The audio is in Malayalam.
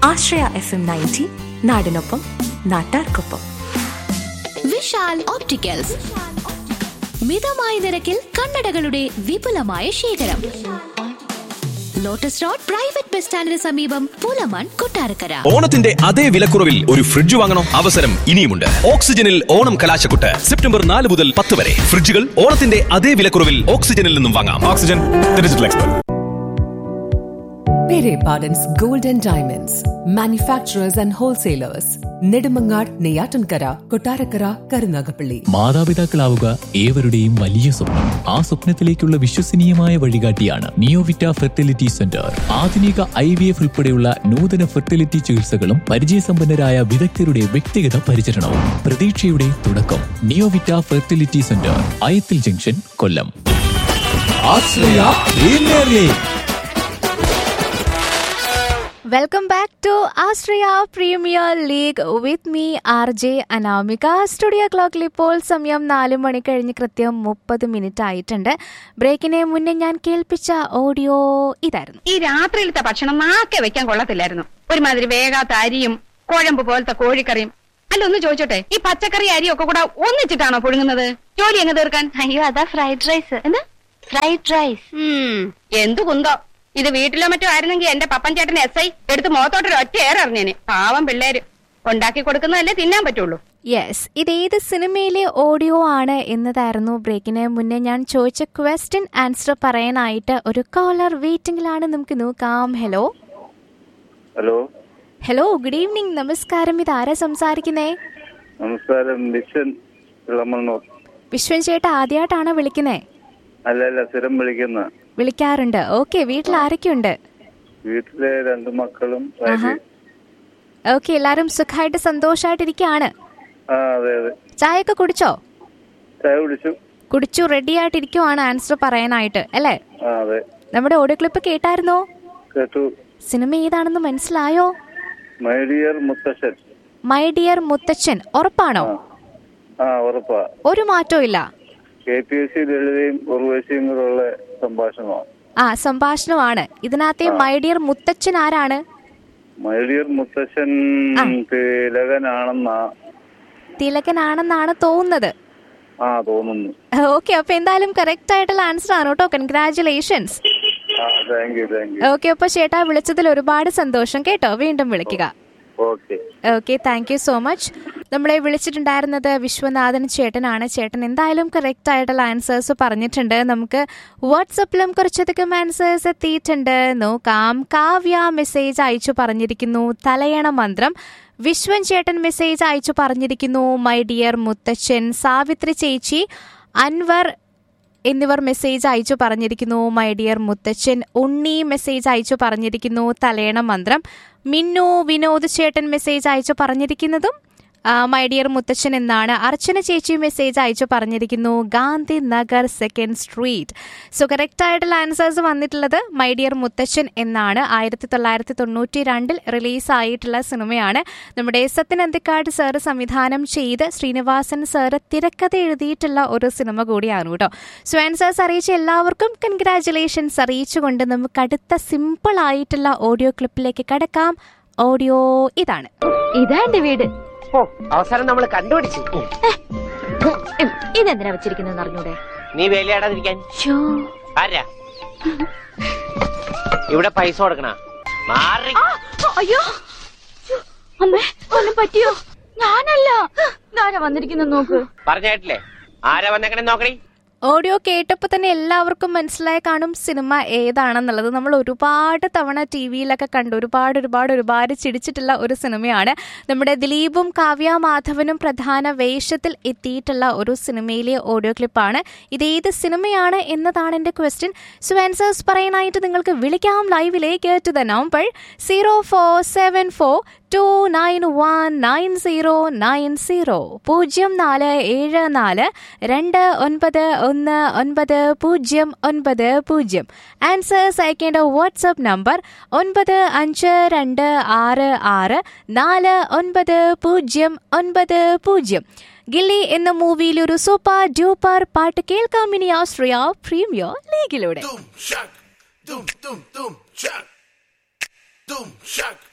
ആശ്രയ എഫ് എം നയൻറ്റി നാടിനൊപ്പം നാട്ടാർക്കൊപ്പം വിശാൽ ഓപ്റ്റിക്കൽസ് മിതമായ നിരക്കിൽ കണ്ണടകളുടെ വിപുലമായ ശേഖരം ലോട്ടസ് റോഡ് പ്രൈവറ്റ് ബസ് സ്റ്റാൻഡിന് സമീപം പൂലമാൻ കൊട്ടാരക്കര ഓണത്തിന്റെ അതേ വിലക്കുറവിൽ ഒരു ഫ്രിഡ്ജ് വാങ്ങണോ അവസരം ഇനിയുമുണ്ട് ഓക്സിജനിൽ ഓണം കലാശക്കുട്ട് സെപ്റ്റംബർ നാല് മുതൽ പത്ത് വരെ ഫ്രിഡ്ജുകൾ ഓണത്തിന്റെ അതേ വിലക്കുറവിൽ ഓക്സിജനിൽ നിന്നും വാങ്ങാം Oxygen, the digital expert. Pere Pardon's Gold and Diamonds, manufacturers and wholesalers, Nedumangad, Neyatankara, Kotarakara, Karunagapalli. മാതാപിതാക്കളാവുക ഏവരുടെയും വലിയ സ്വപ്നം ആ സ്വപ്നത്തിലേക്കുള്ള വിശ്വസനീയമായ വഴികാട്ടിയാണ് നിയോവിറ്റ ഫെർട്ടിലിറ്റി സെന്റർ ആധുനിക ഐ വി എഫ് ഉൾപ്പെടെയുള്ള നൂതന ഫെർട്ടിലിറ്റി ചികിത്സകളും പരിചയസമ്പന്നരായ വിദഗ്ധരുടെ വ്യക്തിഗത പരിചരണവും പ്രതീക്ഷയുടെ തുടക്കം Neovita fertility centre Ayathil junction Kollam Ashraya premier league welcome back to ആസ്ട്രിയ premier league with me R J Anamika studio ക്ലോക്കിൽ ഇപ്പോൾ സമയം നാല് മണി കഴിഞ്ഞ് കൃത്യം മുപ്പത് മിനിറ്റ് ആയിട്ടുണ്ട് ബ്രേക്കിന് മുന്നേ ഞാൻ കേൾപ്പിച്ച ഓഡിയോ ഇതായിരുന്നു ഈ രാത്രിയിലത്തെ ഭക്ഷണം നാക്കെ വെക്കാൻ കൊള്ളത്തില്ലായിരുന്നു ഒരുമാതിരി വേഗാത്ത അരിയും കുഴമ്പ് പോലത്തെ കോഴിക്കറിയും അല്ല ഒന്ന് ചോദിച്ചോട്ടെ ഈ പച്ചക്കറി അരിയും ഒക്കെ കൂടെ ഒന്നിച്ചിട്ടാണോ പുഴുങ്ങുന്നത് ജോലി എങ്ങ് തീർക്കാൻ അയ്യോ അതാ ഫ്രൈഡ് റൈസ് എന്താ ഫ്രൈഡ് റൈസ് ഉം, എന്തു കുന്തോ ഇത് വീട്ടിലോ മറ്റോ ആയിരുന്നെങ്കിൽ എന്റെ പപ്പൻ ചേട്ടൻ എസ് ഐ എടുത്ത് മുഖത്തോട്ടൊരു ഒറ്റ ഏററിഞ്ഞേനെ പാവം പിള്ളേര് ഉണ്ടാക്കി കൊടുക്കുന്നതല്ലേ തിന്നാൻ പറ്റുള്ളൂ യെസ് ഇതേത് സിനിമയിലെ ഓഡിയോ ആണ് എന്നതായിരുന്നു ബ്രേക്കിന് മുന്നേ ഞാൻ ചോദിച്ച ക്വസ്റ്റ്യൻ ആൻസർ പറയാനായിട്ട് ഒരു കോളർ വെയിറ്റിംഗിലാണ് നമുക്ക് നോക്കാം hello hello hello good evening നമസ്കാരം ഇത് ആരാ സംസാരിക്കുന്നേ നമസ്കാരം വിശ്വൻ ഇളമണ്ണൂർ വിശ്വൻ ചേട്ടാ ആദ്യമായിട്ടാണോ വിളിക്കുന്നേ അല്ല അല്ല സ്ഥിരം വിളിക്കുന്ന വിളിക്കാറുണ്ട് ഓക്കെ വീട്ടിൽ ആരൊക്കെയുണ്ട് വീട്ടിലെ രണ്ട് മക്കളും ആഹാ. ഭാര്യയും. ഓക്കെ എല്ലാരും സുഖമായിട്ട് സന്തോഷമായിട്ടിരിക്കുകയാണ് ആ അതെ അതെ ചായയൊക്കെ കുടിച്ചോ ചായ കുടിച്ചു കുടിച്ചു റെഡി ആയിട്ടിരിക്കുവാണ് ആൻസർ പറയാനായിട്ട് അല്ലേ ആ അതെ നമ്മുടെ ഓഡിയോ ക്ലിപ്പ് കേട്ടായിരുന്നോ കേട്ടു സിനിമ ഏതാണെന്ന് മനസ്സിലായോ my dear Muthassan my dear Muthachan ഉറപ്പാണോ ആ ഉറപ്പാ ഒരു മാറ്റവും ഇല്ല കെ പി എസ് സി ലളിതയും ഉർവശിയും കൂടെയുള്ള സംഭാഷണമാണ് ആ സംഭാഷണമാണ് ഇതിനകത്തെ മൈ ഡിയർ മുത്തച്ഛൻ ആരാണ് മൈ ഡിയർ മുത്തശ്ശൻ ആ. തിലകനാണെന്നാ തിലകനാണെന്നാണ് തോന്നുന്നത് ആ തോന്നുന്നു ഓക്കെ അപ്പൊ എന്തായാലും കറക്റ്റ് ആയിട്ടുള്ള ആൻസർ ആണ് കേട്ടോ കൺഗ്രാറ്റുലേഷൻസ് ആ thank you thank you okay അപ്പൊ ചേട്ടാ വിളിച്ചതിൽ ഒരുപാട് സന്തോഷം കേട്ടോ വീണ്ടും വിളിക്കുക okay okay thank you so much നമ്മളെ വിളിച്ചിട്ടുണ്ടായിരുന്നത് വിശ്വനാഥൻ ചേട്ടനാണ് ചേട്ടൻ എന്തായാലും കറക്റ്റ് ആയിട്ടുള്ള ആൻസേഴ്സ് പറഞ്ഞിട്ടുണ്ട് നമുക്ക് വാട്സപ്പിലും കുറച്ചധികം ആൻസേഴ്സ് എത്തിയിട്ടുണ്ട് നോക്കാം കാവ്യ മെസ്സേജ് അയച്ചു പറഞ്ഞിരിക്കുന്നു തലയണ മന്ത്രം വിശ്വൻ ചേട്ടൻ മെസ്സേജ് അയച്ചു പറഞ്ഞിരിക്കുന്നു മൈ ഡിയർ മുത്തച്ഛൻ സാവിത്രി ചേച്ചി അൻവർ എന്നിവർ മെസ്സേജ് അയച്ചു പറഞ്ഞിരിക്കുന്നു മൈ ഡിയർ മുത്തച്ഛൻ ഉണ്ണി മെസ്സേജ് അയച്ചു പറഞ്ഞിരിക്കുന്നു തലയണ മന്ത്രം മിന്നു വിനോദ് ചേട്ടൻ മെസ്സേജ് അയച്ചു പറഞ്ഞിരിക്കുന്നതും ആ, മൈ ഡിയർ മുത്തച്ഛൻ എന്നാണ് അർച്ചന ചേച്ചി മെസ്സേജ് അയച്ചു പറഞ്ഞിരിക്കുന്നു Gandhi Nagar second street so correct ആയിട്ടുള്ള ആൻസേഴ്സ് വന്നിട്ടുള്ളത് മൈ ഡിയർ മുത്തച്ഛൻ എന്നാണ് ആയിരത്തി തൊള്ളായിരത്തി തൊണ്ണൂറ്റി രണ്ടിൽ റിലീസായിട്ടുള്ള സിനിമയാണ് നമ്മുടെ സത്യൻ അന്തിക്കാട് സാറ് സംവിധാനം ചെയ്ത് ശ്രീനിവാസൻ സാറ് തിരക്കഥ എഴുതിയിട്ടുള്ള ഒരു സിനിമ കൂടിയാണ് കേട്ടോ സോ ആൻസേഴ്സ് അറിയിച്ച എല്ലാവർക്കും കൺഗ്രാറ്റുലേഷൻസ് അറിയിച്ചുകൊണ്ട് നമുക്ക് അടുത്ത സിമ്പിൾ ആയിട്ടുള്ള ഓഡിയോ ക്ലിപ്പിലേക്ക് കടക്കാം ഓഡിയോ ഇതാണ് ഇതാ എന്റെ വീട് ഓ അവസാനം നമ്മൾ കണ്ടുപിടിച്ചു ഇതെന്തിനാ വെച്ചിരിക്കുന്നത് അറിഞ്ഞൂടെ നീ വേലയാടാതിരിക്കാൻ ഷോ ആരാ ഇവിടെ പൈസ കൊടുക്കണ മാറി അയ്യോ അമ്മേ ഒന്നും പറ്റിയോ ഞാനല്ല ഇതാരാ വന്നിരിക്കുന്ന നോക്ക് പറഞ്ഞേട്ടില്ലേ ആരാ വന്നേക്കണേ നോക്കണേ ഓഡിയോ കേട്ടപ്പോൾ തന്നെ എല്ലാവർക്കും മനസ്സിലായി കാണും സിനിമ ഏതാണെന്നുള്ളത് നമ്മൾ ഒരുപാട് തവണ ടി വിയിലൊക്കെ കണ്ടു ഒരുപാട് ഒരുപാട് ഒരുപാട് ചിരിച്ചിട്ടുള്ള ഒരു സിനിമയാണ് നമ്മുടെ ദിലീപും കാവ്യ മാധവനും പ്രധാന വേഷത്തിൽ എത്തിയിട്ടുള്ള ഒരു സിനിമയിലെ ഓഡിയോ ക്ലിപ്പാണ് ഇത് ഏത് സിനിമയാണ് എന്നതാണ് എൻ്റെ ക്വസ്റ്റ്യൻ സോ ആൻസേഴ്സ് പറയാനായിട്ട് നിങ്ങൾക്ക് വിളിക്കാം ലൈവിലേക്ക് to the number zero four seven four two nine one nine zero nine zero പൂജ്യം നാല് ഏഴ് നാല് രണ്ട് ഒൻപത് ഒന്ന് ഒൻപത് പൂജ്യം ഒൻപത് പൂജ്യം ആൻസേഴ്സ് അയക്കേണ്ട വാട്സപ്പ് നമ്പർ ഒൻപത് അഞ്ച് രണ്ട് ആറ് ആറ് നാല് ഒൻപത് പൂജ്യം ഒൻപത് പൂജ്യം ഗില്ലി എന്ന മൂവിയിൽ ഒരു സൂപ്പർ ഡ്യൂപ്പർ പാട്ട് കേൾക്കാം ഇനി ആശ്രയ പ്രീമിയർ ലീഗിലൂടെ Doom shock, doom doom doom shock, doom shock.